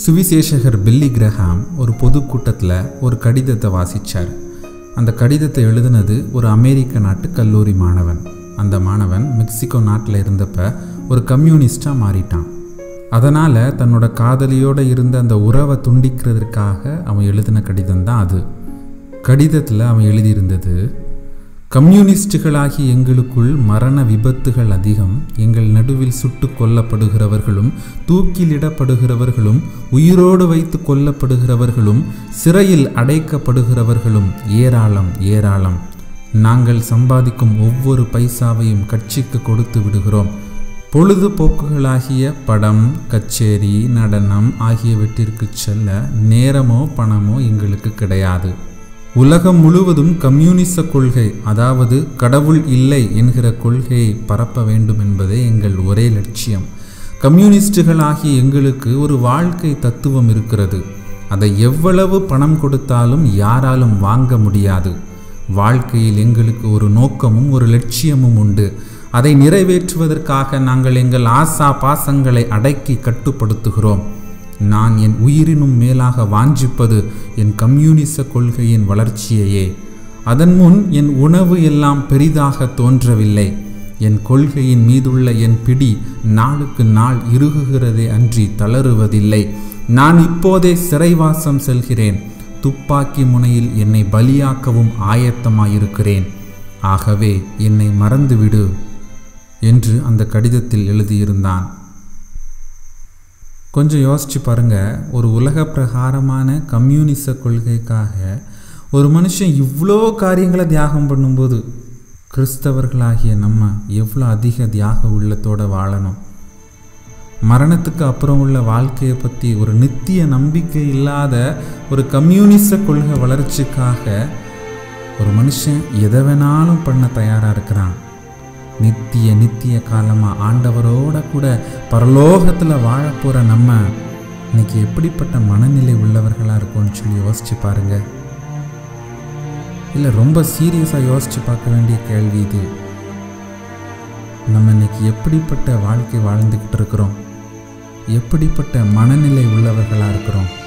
சுவிசேஷகர் பில்லி Graham ஒரு பொதுக்கூட்டத்தில் ஒரு கடிதத்தை வாசித்தார் அந்த கடிதத்தை எழுதினது ஒரு அமெரிக்க நாட்டு கல்லூரி மாணவன் அந்த மாணவன் மெக்சிகோ நாட்டில் இருந்தப்ப ஒரு கம்யூனிஸ்டாக மாறிட்டான் அதனால் தன்னோட காதலியோடு இருந்த அந்த உறவை துண்டிக்கிறதுக்காக அவன் எழுதின கடிதம் தான் அது கடிதத்தில் அவன் எழுதியிருந்தது கம்யூனிஸ்டுகளாகி எங்களுக்குள் மரண விபத்துகள் அதிகம் எங்கள் நடுவில் சுட்டு கொல்லப்படுகிறவர்களும் தூக்கிலிடப்படுகிறவர்களும் உயிரோடு வைத்து கொல்லப்படுகிறவர்களும் சிறையில் அடைக்கப்படுகிறவர்களும் ஏராளம் ஏராளம் நாங்கள் சம்பாதிக்கும் ஒவ்வொரு பைசாவையும் கட்சிக்கு கொடுத்து விடுகிறோம் பொழுதுபோக்குகளாகிய படம் கச்சேரி நடனம் ஆகியவற்றிற்கு செல்ல நேரமோ பணமோ எங்களுக்கு கிடையாது உலகம் முழுவதும் கம்யூனிச கொள்கை அதாவது கடவுள் இல்லை என்கிற கொள்கையை பரப்ப வேண்டும் என்பதே எங்கள் ஒரே லட்சியம் கம்யூனிஸ்டுகளாகிய எங்களுக்கு ஒரு வாழ்க்கை தத்துவம் இருக்கிறது அதை எவ்வளவு பணம் கொடுத்தாலும் யாராலும் வாங்க முடியாது வாழ்க்கையில் எங்களுக்கு ஒரு நோக்கமும் ஒரு லட்சியமும் உண்டு அதை நிறைவேற்றுவதற்காக நாங்கள் எங்கள் ஆசா பாசங்களை அடக்கி கட்டுப்படுத்துகிறோம் நான் என் உயிரினும் மேலாக வாஞ்சிப்பது என் கம்யூனிச கொள்கையின் வளர்ச்சியையே அதன் முன் என் உணவு எல்லாம் பெரிதாக தோன்றவில்லை என் கொள்கையின் மீதுள்ள என் பிடி நாளுக்கு நாள் இறுகுகிறதே அன்றி தளருவதில்லை நான் இப்போதே சிறைவாசம் செல்கிறேன் துப்பாக்கி முனையில் என்னை பலியாக்கவும் ஆயத்தமாயிருக்கிறேன் ஆகவே என்னை மறந்துவிடு என்று அந்த கடிதத்தில் எழுதியிருந்தான் கொஞ்சம் யோசிச்சு பாருங்க ஒரு உலக பிரகாரமான கம்யூனிச கொள்கைக்காக ஒரு மனுஷன் இவ்வளோ காரியங்களை தியாகம் பண்ணும்போது கிறிஸ்தவர்களாகிய நம்ம எவ்வளோ அதிக தியாக உள்ளத்தோடு வாழணும் மரணத்துக்கு அப்புறம் உள்ள வாழ்க்கையை பற்றி ஒரு நித்திய நம்பிக்கை இல்லாத ஒரு கம்யூனிச கொள்கை வளர்ச்சிக்காக ஒரு மனுஷன் எதை வேணாலும் பண்ண தயாராக இருக்கிறான் நித்திய நித்திய காலமாக ஆண்டவரோட கூட பரலோகத்தில் வாழ போகிற நம்ம இன்னைக்கு எப்படிப்பட்ட மனநிலை உள்ளவர்களாக இருக்கோம்னு சொல்லி யோசிச்சு பாருங்க இல்லை ரொம்ப சீரியஸாக யோசிச்சு பார்க்க வேண்டிய கேள்வி இது நம்ம இன்னைக்கு எப்படிப்பட்ட வாழ்க்கை வாழ்ந்துக்கிட்டு இருக்கிறோம் எப்படிப்பட்ட மனநிலை உள்ளவர்களாக இருக்கிறோம்